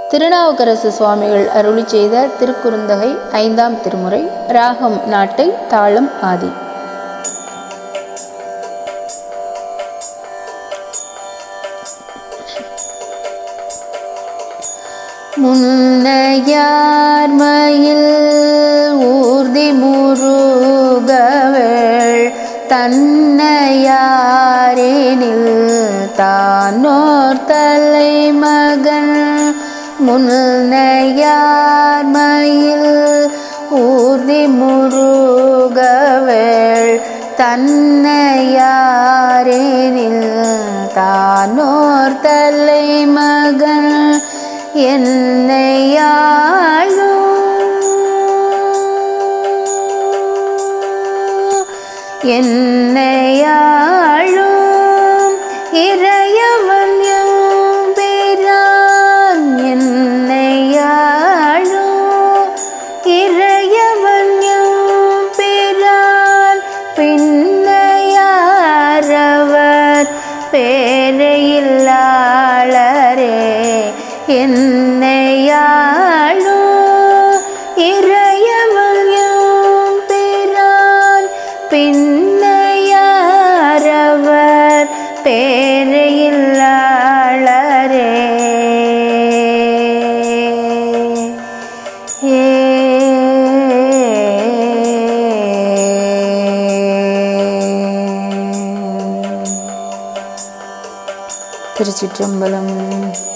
திருநாவுக்கரசு சுவாமிகள் அருளி செய்த திருக்குறுந்தகை ஐந்தாம் திருமுறை ராகம் நாட்டை தாளம் ஆதி முன்னையார் மயில் ஊர்தி முருகவள் தன்னையாரேனில் தானோர் தலை மகன் முன்னையார் மயில் ஊர்தி முருகவள் தன்னையாரேனில் தானோர் தலை மகன் என்னையாழும் இறையவன் எம்பிரான் என்னையாழும் இறையவன் எம்பிரான் பின்னையாரவர் பேரையில்லாளரே என்னையாழும் இறையவன் எம்பிரான் பின்னையாரவர் பேரையில்லாளரே ஏ திருச்சிற்றம்பலம்